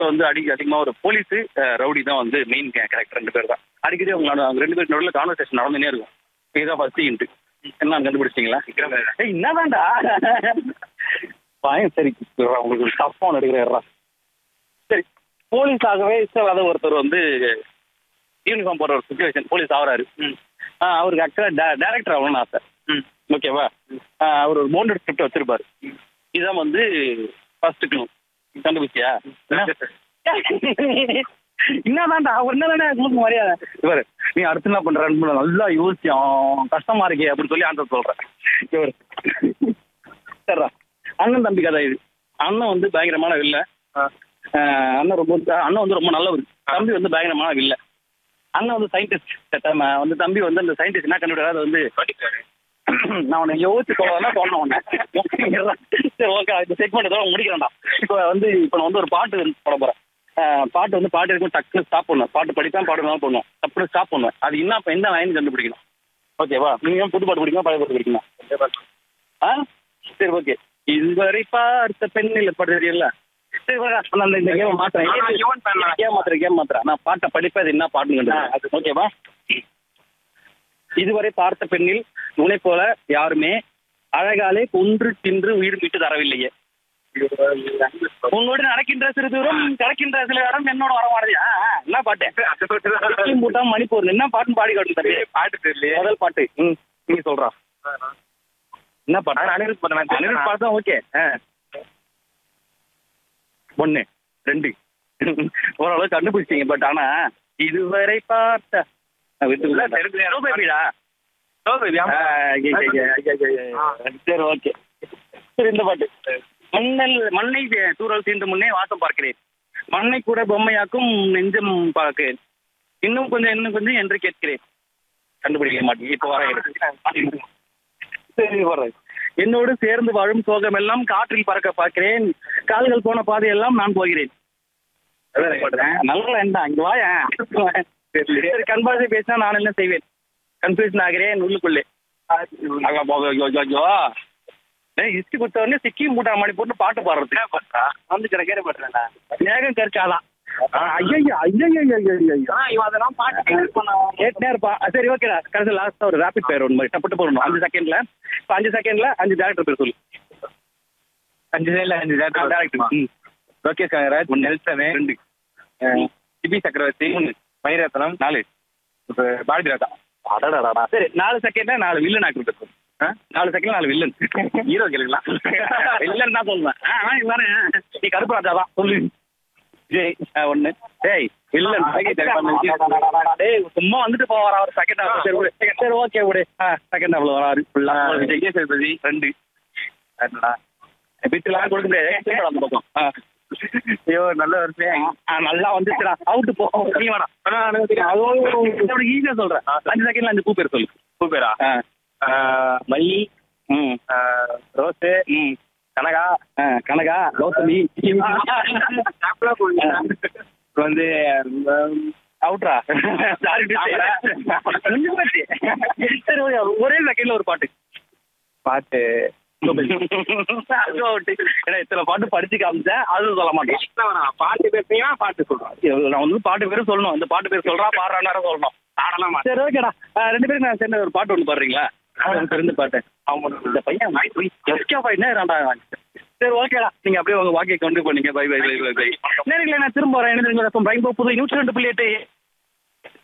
படத்துல வந்து அடி அதிகமா ஒரு போலீஸ் ரவுடி தான் வந்து மெயின் கேரக்டர் ரெண்டு பேர் தான் அடிக்கடி அவங்க அவங்க ரெண்டு பேருக்கு நடுவில் கான்வர்சேஷன் நடந்துனே இருக்கும் இதுதான் ஃபர்ஸ்ட் இன்ட்டு என்ன கண்டுபிடிச்சிங்களா ஏய் என்னதான்டா பயம் சரி உங்களுக்கு ஒரு தப்பான எடுக்கிறா சரி போலீஸாகவே இஷ்டம் இல்லாத ஒருத்தர் வந்து யூனிஃபார்ம் போடுற ஒரு சுச்சுவேஷன் போலீஸ் ஆகுறாரு ஆ, அவருக்கு ஆக்சுவலாக டேரக்டர் ஆகணும்னு ஆசை ஓகேவா ஆ, அவர் ஒரு மோண்டட் ஸ்கிரிப்ட் வச்சிருப்பாரு இதான் வந்து ஃபர்ஸ்ட் க்ளூ கண்டுபிடிச்சியா என்னதான்டா அவர் என்னதானே உங்களுக்கு மரியாதை இவர் நீ அடுத்து என்ன பண்றன்னு நல்லா யோசிச்சோம் கஷ்டமா இருக்கே அப்படின்னு சொல்லி ஆன்சர் சொல்றேன் இவர் சரிடா அண்ணன் தம்பி கதை இது அண்ணன் வந்து பயங்கரமான வில்ல ஆஹ் அண்ணன் ரொம்ப அண்ணன் வந்து ரொம்ப நல்லவர் தம்பி வந்து பயங்கரமான வில்ல அண்ணன் வந்து சயின்டிஸ்ட் வந்து தம்பி வந்து அந்த சயின்டிஸ்ட் என்ன கண்டுபிடிக்காது அது வந்து நான் உனக்கு யோசிச்சு சொல்லலாம் சொன்னேன் உன்னை சரி ஓகே இந்த செக்மெண்ட் தான் முடிக்கிறேன்டா இப்போ வந்து இப்போ நான் வந்து ஒரு பாட்டு வந்து போட போறேன் ஆஹ் பாட்டு வந்து பாட்டு இருக்கும் டக்குன்னு ஸ்டாப் பண்ணுவேன் பாட்டு படிப்பேன் பாட்டு நல்லா பண்ணுவேன் டப்புனு ஸ்டாப் பண்ணுவேன் அது என்ன இப்போ எந்த லைன் கண்டுபிடிக்கணும் ஓகேவா நீங்க புது பாட்டு பிடிக்குமா பழைய பாட்டு பிடிக்குமா ஆ சரி ஓகே இதுவரை பார்த்த பெண்ணில் பாட்டு தெரியல சரி வா, நான் அந்த இந்த கேம் மாத்துறேன் கேம் மாத்துறேன் கேம் மாத்துறேன் நான் பாட்டை படிப்பேன் அது என்ன பாட்டுன்னு கண்டுபிடி. ஓகேவா இதுவரை பார்த்த பெண்ணில் உன்னை போல யாருமே அழகாலே கொன்று தின்று உயிர் மீட்டு தரவில்லையே உங்களோட நடக்கின்ற சிறு தூரம் கடக்கின்ற சில இடம் என்னோட வர மாட்டேது என்ன பாட்டு சிக்கிம் பூட்டான் மணிப்பூர் என்ன பாட்டுன்னு பாடி காட்டு தம்பி பாட்டு தெரியலையே முதல் பாட்டு ம் நீ சொல்றா என்ன பாட்டு அனிருத் படம் தான் அனிருத் பாட்டு தான் ஓகே ஒன்று ரெண்டு ஓரளவு கண்டுபிடிச்சிங்க பட் ஆனா இதுவரை பார்த்த இல்ல, தெரியுது. பேபிடா ஓ, baby, ஆமா. சரி ஓகே சரி இந்த பாட்டு மண்ணல் மண்ணை தூரல் தீண்டு முன்னே வாசம் பார்க்கிறேன் மண்ணை கூட பொம்மையாக்கும் நெஞ்சம் பார்க்கிறேன் இன்னும் கொஞ்சம் இன்னும் கொஞ்சம் என்று கேட்கிறேன் கண்டுபிடிக்க மாட்டேங்க இப்போ வர சரி வர்றேன் என்னோடு சேர்ந்து வாழும் சோகம் எல்லாம் காற்றில் பறக்க பார்க்கிறேன் கால்கள் போன பாதையெல்லாம் நான் போகிறேன் நல்லா என்ன இங்க வாயேன் சரி கண்பாசை பேசினா நான் என்ன செய்வேன் கன்ஃபியூஷன் ஆகிறேன் உள்ளுக்குள்ளே அங்க போ- ஐயோ, ஐயோ, ஐயோ. ஏய், இஸ்டி கொடுத்த உடனே சிக்கிம் மூட்டா மணி போட்டு பாட்டு பாடுறது வந்து கிடக்கே பண்றேன்டா மேகம் கரிச்சாலாம் ஐயோ ஐயோ ஐயோ ஐயோ இவன் அதெல்லாம் பாட்டு கேட்டுனே இருப்பா அஹ் சரி ஓகேடா கடைசி லாஸ்டா ஒரு ரேபிட் பேர் ஒன்று மாதிரி டப்பட்டு போடணும் அஞ்சு செகண்ட்ல இப்போ அஞ்சு செகண்ட்ல அஞ்சு டேரக்டர் பேர் சொல்லு அஞ்சு நேரில் அஞ்சு டேரக்டர் டேரக்டர் ம் லோகேஷ் கனகராஜ் நெல்சனு ரெண்டு சிபி சக்கரவர்த்தி மூணு மணிரத்னம் நாலு இப்போ பாரதி ராஜா அடடடா சரி நாலு செகண்ட்ல நாலு வில்லன் ஆக்டர் பேர் சொல்லு ஆ? நாலு செகண்ட் நாலு வில்லன் ஹீரோ கேளுங்களா வில்லன் தான் சொல்லுவேன் ஆ ஆ, இவனே நீ கருப்பு ராஜா தான் சொல்லு ஜெய் ஆ, ஒண்ணு டேய் வில்லன் டேய் சும்மா வந்துட்டு போவாரா அவர் செகண்ட் ஹாஃப் சரி விடு. சரி ஓகே விடு ஆ செகண்ட் ஹாஃப்ல வராரு ஃபுல்லா விஜய் சேதுபதி ரெண்டு பிட்டுலாம் கொடுக்க முடியாது சரி, அந்த பக்கம் ஆ. ஐயோ நல்ல வருஷம் ஆ, நல்லா வந்துச்சுடா அவுட்டு போ நீ வேணா அதுவும் ஈஸியா சொல்றேன் அஞ்சு செகண்ட்ல அஞ்சு பூ பேர் சொல்லு பூ பேரா ஆ. மல்லி ம் ரோஸு ம் கனகா ஆ, கனகா கௌதமி இப்போ வந்து அவுட்ரா சாரி சரி ஓகே, ஒரே செகண்ட்ல ஒரு பாட்டு பாட்டு அது out. ஏன்னா இத்தனை பாட்டு படிச்சு காமிச்சேன் அது சொல்ல மாட்டேன் பாட்டு பேசுறீங்கன்னா பாட்டு சொல்றேன் நான் வந்து பாட்டு பேரும் சொல்லணும் இந்த பாட்டு பேர் சொல்றா பாடுறான்னு சொல்லணும் ஆடலாம் மாட்டேன் சரி ஓகேடா ஆ, ரெண்டு பேரும் நான் சேர்ந்து ஒரு பாட்டு ஒன்று பாடுறீங்களா எனக்கு தெரிஞ்ச பாட்டு அவங்க இந்த பையன் எஸ்கே பாயிட்னா ரெண்டா சரி ஓகேடா நீங்க அப்படியே உங்க வாக்கிய கொண்டு போனீங்க bye bye bye bye bye நேரில் நான் திரும்ப வரேன் என்ன தெரியுங்களா? ரெயின்போ புது நூற்றி ரெண்டு புள்ளி எட்டு